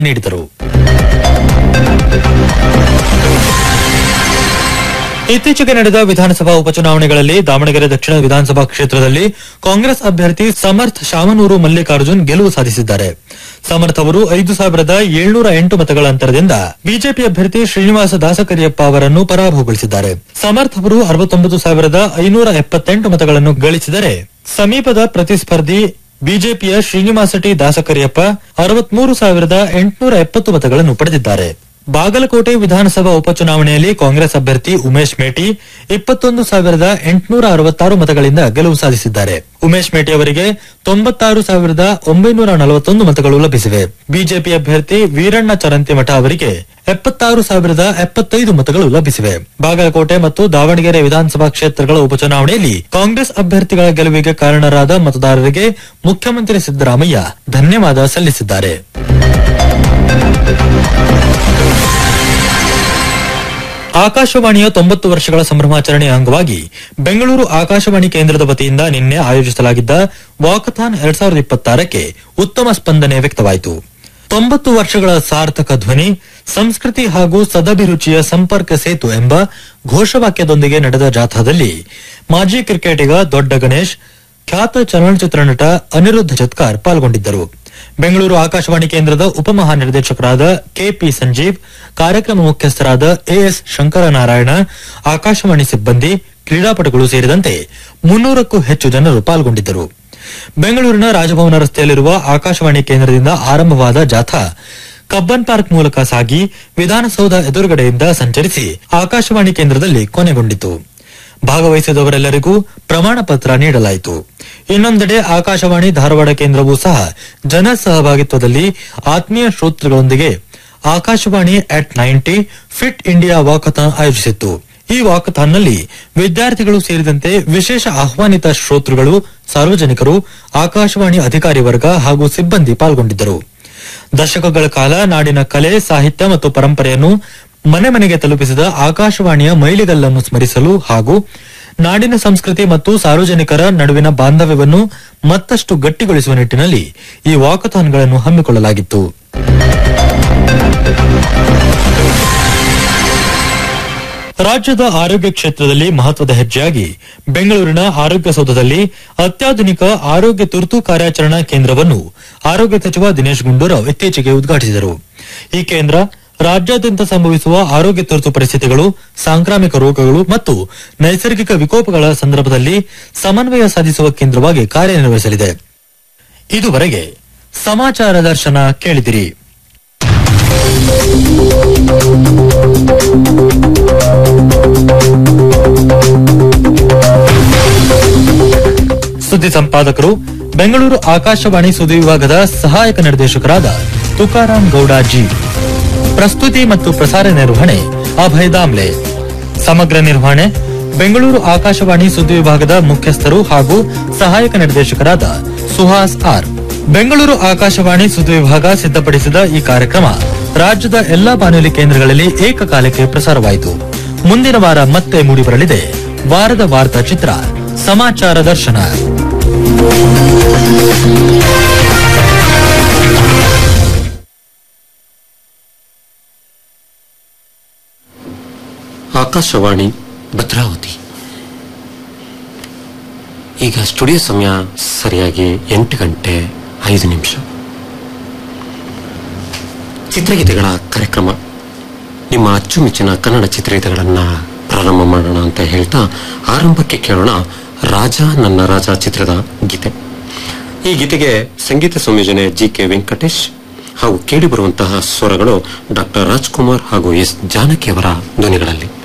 ನೀಡಿದರು ಇತ್ತೀಚೆಗೆ ನಡೆದ ವಿಧಾನಸಭಾ ಉಪಚುನಾವಣೆಗಳಲ್ಲಿ ದಾವಣಗೆರೆ ದಕ್ಷಿಣ ವಿಧಾನಸಭಾ ಕ್ಷೇತ್ರದಲ್ಲಿ ಕಾಂಗ್ರೆಸ್ ಅಭ್ಯರ್ಥಿ ಸಮರ್ಥ್ ಶಾಮನೂರು ಮಲ್ಲಿಕಾರ್ಜುನ್ ಗೆಲುವು ಸಾಧಿಸಿದ್ದಾರೆ ಸಮರ್ಥ್ ಅವರು ಐದು ಸಾವಿರದ ಏಳ್ನೂರ ಎಂಟು ಮತಗಳ ಅಂತರದಿಂದ ಬಿಜೆಪಿ ಅಭ್ಯರ್ಥಿ ಶ್ರೀನಿವಾಸ ದಾಸಕರಿಯಪ್ಪ ಅವರನ್ನು ಪರಾಭವಗೊಳಿಸಿದ್ದಾರೆ ಸಮರ್ಥ್ ಅವರು ಅರವತ್ತೊಂಬತ್ತು ಸಾವಿರದ ಐನೂರ ಎಪ್ಪತ್ತೆಂಟು ಮತಗಳನ್ನು ಗಳಿಸಿದರೆ ಸಮೀಪದ ಪ್ರತಿಸ್ಪರ್ಧಿ ಬಿಜೆಪಿಯ ಶ್ರೀನಿವಾಸ ಟಿ ದಾಸಕರಿಯಪ್ಪ ಅರವತ್ಮೂರು ಸಾವಿರದ ಎಂಟುನೂರ ಎಪ್ಪತ್ತು ಮತಗಳನ್ನು ಪಡೆದಿದ್ದಾರೆ ಬಾಗಲಕೋಟೆ ವಿಧಾನಸಭಾ ಉಪಚುನಾವಣೆಯಲ್ಲಿ ಕಾಂಗ್ರೆಸ್ ಅಭ್ಯರ್ಥಿ ಉಮೇಶ್ ಮೇಟಿ ಇಪ್ಪತ್ತೊಂದು ಸಾವಿರದ ಎಂಟುನೂರ ಅರವತ್ತಾರು ಮತಗಳಿಂದ ಗೆಲುವು ಸಾಧಿಸಿದ್ದಾರೆ ಉಮೇಶ್ ಮೇಟಿ ಅವರಿಗೆ ತೊಂಬತ್ತಾರು ಸಾವಿರದ ಒಂಬೈನೂರ ನಲವತ್ತೊಂದು ಮತಗಳು ಲಭಿಸಿವೆ ಬಿಜೆಪಿ ಅಭ್ಯರ್ಥಿ ವೀರಣ್ಣ ಚರಂತಿಮಠ ಅವರಿಗೆ ಎಪ್ಪತ್ತಾರು ಸಾವಿರದ ಎಪ್ಪತ್ತೈದು ಮತಗಳು ಲಭಿಸಿವೆ ಬಾಗಲಕೋಟೆ ಮತ್ತು ದಾವಣಗೆರೆ ವಿಧಾನಸಭಾ ಕ್ಷೇತ್ರಗಳ ಉಪಚುನಾವಣೆಯಲ್ಲಿ ಕಾಂಗ್ರೆಸ್ ಅಭ್ಯರ್ಥಿಗಳ ಗೆಲುವಿಗೆ ಕಾರಣರಾದ ಮತದಾರರಿಗೆ ಮುಖ್ಯಮಂತ್ರಿ ಸಿದ್ದರಾಮಯ್ಯ ಧನ್ಯವಾದ ಸಲ್ಲಿಸಿದ್ದಾರೆ ಆಕಾಶವಾಣಿಯ ತೊಂಬತ್ತು ವರ್ಷಗಳ ಸಂಭ್ರಮಾಚರಣೆಯ ಅಂಗವಾಗಿ ಬೆಂಗಳೂರು ಆಕಾಶವಾಣಿ ಕೇಂದ್ರದ ವತಿಯಿಂದ ನಿನ್ನೆ ಆಯೋಜಿಸಲಾಗಿದ್ದ ವಾಕಥಾನ್ ಎರಡ್ ಸಾವಿರದ ಇಪ್ಪತ್ತಾರಕ್ಕೆ ಉತ್ತಮ ಸ್ಪಂದನೆ ವ್ಯಕ್ತವಾಯಿತು ತೊಂಬತ್ತು ವರ್ಷಗಳ ಸಾರ್ಥಕ ಧ್ವನಿ ಸಂಸ್ಕೃತಿ ಹಾಗೂ ಸದಭಿರುಚಿಯ ಸಂಪರ್ಕ ಸೇತು ಎಂಬ ಘೋಷವಾಕ್ಯದೊಂದಿಗೆ ನಡೆದ ಜಾಥಾದಲ್ಲಿ ಮಾಜಿ ಕ್ರಿಕೆಟಿಗ ದೊಡ್ಡ ಗಣೇಶ್ ಖ್ಯಾತ ಚಲನಚಿತ್ರ ನಟ ಅನಿರುದ್ಧ ಜತ್ಕಾರ್ ಪಾಲ್ಗೊಂಡಿದ್ದರು ಬೆಂಗಳೂರು ಆಕಾಶವಾಣಿ ಕೇಂದ್ರದ ಉಪಮಹಾನಿರ್ದೇಶಕರಾದ ಕೆಪಿ ಸಂಜೀವ್ ಕಾರ್ಯಕ್ರಮ ಮುಖ್ಯಸ್ಥರಾದ ಎಎಸ್ ಶಂಕರನಾರಾಯಣ ಆಕಾಶವಾಣಿ ಸಿಬ್ಬಂದಿ ಕ್ರೀಡಾಪಟುಗಳು ಸೇರಿದಂತೆ ಮುನ್ನೂರಕ್ಕೂ ಹೆಚ್ಚು ಜನರು ಪಾಲ್ಗೊಂಡಿದ್ದರು ಬೆಂಗಳೂರಿನ ರಾಜಭವನ ರಸ್ತೆಯಲ್ಲಿರುವ ಆಕಾಶವಾಣಿ ಕೇಂದ್ರದಿಂದ ಆರಂಭವಾದ ಜಾಥಾ ಕಬ್ಬನ್ ಪಾರ್ಕ್ ಮೂಲಕ ಸಾಗಿ ವಿಧಾನಸೌಧ ಎದುರುಗಡೆಯಿಂದ ಸಂಚರಿಸಿ ಆಕಾಶವಾಣಿ ಕೇಂದ್ರದಲ್ಲಿ ಕೊನೆಗೊಂಡಿತು ಭಾಗವಹಿಸಿದವರೆಲ್ಲರಿಗೂ ಪ್ರಮಾಣ ಪತ್ರ ನೀಡಲಾಯಿತು ಇನ್ನೊಂದೆಡೆ ಆಕಾಶವಾಣಿ ಧಾರವಾಡ ಕೇಂದ್ರವೂ ಸಹ ಜನ ಸಹಭಾಗಿತ್ವದಲ್ಲಿ ಆತ್ಮೀಯ ಶ್ರೋತೃಗಳೊಂದಿಗೆ Akashvani at ninety fit India walkathon ಆಯೋಜಿಸಿತ್ತು ಈ ವಾಕಥಾನ್ನಲ್ಲಿ ವಿದ್ಯಾರ್ಥಿಗಳು ಸೇರಿದಂತೆ ವಿಶೇಷ ಆಹ್ವಾನಿತ ಶ್ರೋತೃಗಳು ಸಾರ್ವಜನಿಕರು ಆಕಾಶವಾಣಿ ಅಧಿಕಾರಿ ವರ್ಗ ಹಾಗೂ ಸಿಬ್ಬಂದಿ ಪಾಲ್ಗೊಂಡಿದ್ದರು ದಶಕಗಳ ಕಾಲ ನಾಡಿನ ಕಲೆ ಸಾಹಿತ್ಯ ಮತ್ತು ಪರಂಪರೆಯನ್ನು ಮನೆ ಮನೆಗೆ ತಲುಪಿಸಿದ ಆಕಾಶವಾಣಿಯ ಮೈಲಿಗಲ್ಲನ್ನು ಸ್ಮರಿಸಲು ಹಾಗೂ ನಾಡಿನ ಸಂಸ್ಕೃತಿ ಮತ್ತು ಸಾರ್ವಜನಿಕರ ನಡುವಿನ ಬಾಂಧವ್ಯವನ್ನು ಮತ್ತಷ್ಟು ಗಟ್ಟಿಗೊಳಿಸುವ ನಿಟ್ಟಿನಲ್ಲಿ ಈ ವಾಕಥಾನ್ಗಳನ್ನು ಹಮ್ಮಿಕೊಳ್ಳಲಾಗಿತ್ತು ರಾಜ್ಯದ ಆರೋಗ್ಯ ಕ್ಷೇತ್ರದಲ್ಲಿ ಮಹತ್ವದ ಹೆಜ್ಜೆಯಾಗಿ ಬೆಂಗಳೂರಿನ ಆರೋಗ್ಯ ಸೌಧದಲ್ಲಿ ಅತ್ಯಾಧುನಿಕ ಆರೋಗ್ಯ ತುರ್ತು ಕಾರ್ಯಾಚರಣಾ ಕೇಂದ್ರವನ್ನು ಆರೋಗ್ಯ ಸಚಿವ ದಿನೇಶ್ ಗುಂಡೂರಾವ್ ಇತ್ತೀಚೆಗೆ ಉದ್ಘಾಟಿಸಿದರು ಈ ಕೇಂದ್ರ ರಾಜ್ಯಾದ್ಯಂತ ಸಂಭವಿಸುವ ಆರೋಗ್ಯ ತುರ್ತು ಪರಿಸ್ಥಿತಿಗಳು ಸಾಂಕ್ರಾಮಿಕ ರೋಗಗಳು ಮತ್ತು ನೈಸರ್ಗಿಕ ವಿಕೋಪಗಳ ಸಂದರ್ಭದಲ್ಲಿ ಸಮನ್ವಯ ಸಾಧಿಸುವ ಕೇಂದ್ರವಾಗಿ ಕಾರ್ಯನಿರ್ವಹಿಸಲಿದೆ ಇದುವರೆಗೆ ಸಮಾಚಾರ ದರ್ಶನ ಕೇಳಿದಿರಿ ಸುದ್ದಿ ಸಂಪಾದಕರು ಬೆಂಗಳೂರು ಆಕಾಶವಾಣಿ ಸುದ್ದಿ ವಿಭಾಗದ ಸಹಾಯಕ ನಿರ್ದೇಶಕರಾದ ತುಕಾರಾಂ ಗೌಡ ಜಿ ಪ್ರಸ್ತುತಿ ಮತ್ತು ಪ್ರಸಾರ ನಿರ್ವಹಣೆ ಅಭಯ್ ದಾಮ್ಲೆ ಸಮಗ್ರ ನಿರ್ವಹಣೆ ಬೆಂಗಳೂರು ಆಕಾಶವಾಣಿ ಸುದ್ದಿ ವಿಭಾಗದ ಮುಖ್ಯಸ್ಥರು ಹಾಗೂ ಸಹಾಯಕ ನಿರ್ದೇಶಕರಾದ ಸುಹಾಸ್ ಆರ್ ಬೆಂಗಳೂರು ಆಕಾಶವಾಣಿ ಸುದ್ದಿ ವಿಭಾಗ ಸಿದ್ಧಪಡಿಸಿದ ಈ ಕಾರ್ಯಕ್ರಮ ರಾಜ್ಯದ ಎಲ್ಲಾ ಬಾನುಲಿ ಕೇಂದ್ರಗಳಲ್ಲಿ ಏಕಕಾಲಕ್ಕೆ ಪ್ರಸಾರವಾಯಿತು ಮುಂದಿನ ವಾರ ಮತ್ತೆ ಮೂಡಿಬರಲಿದೆ ವಾರದ ವಾರ್ತಾ ಚಿತ್ರ ಸಮಾಚಾರ ದರ್ಶನ ಆಕಾಶವಾಣಿ ಭದ್ರಾವತಿ ಈಗ ಸ್ಟುಡಿಯೋ ಸಮಯ ಸರಿಯಾಗಿ ಎಂಟು ಗಂಟೆ ಐದು ನಿಮಿಷ ಚಿತ್ರಗೀತೆಗಳ ಕಾರ್ಯಕ್ರಮ ನಿಮ್ಮ ಅಚ್ಚುಮೆಚ್ಚಿನ ಕನ್ನಡ ಚಿತ್ರಗೀತೆಗಳನ್ನು ಪ್ರಾರಂಭ ಮಾಡೋಣ ಅಂತ ಹೇಳ್ತಾ ಆರಂಭಕ್ಕೆ ಕೇಳೋಣ ರಾಜ ನನ್ನ ರಾಜ ಚಿತ್ರದ ಗೀತೆ ಈ ಗೀತೆಗೆ ಸಂಗೀತ ಸಂಯೋಜನೆ ಜಿ ಕೆ ವೆಂಕಟೇಶ್ ಹಾಗೂ ಕೇಳಿ ಬರುವಂತಹ ಸ್ವರಗಳು ಡಾಕ್ಟರ್ ರಾಜ್ಕುಮಾರ್ ಹಾಗೂ ಎಸ್ ಜಾನಕಿ ಅವರ ಧ್ವನಿಗಳಲ್ಲಿ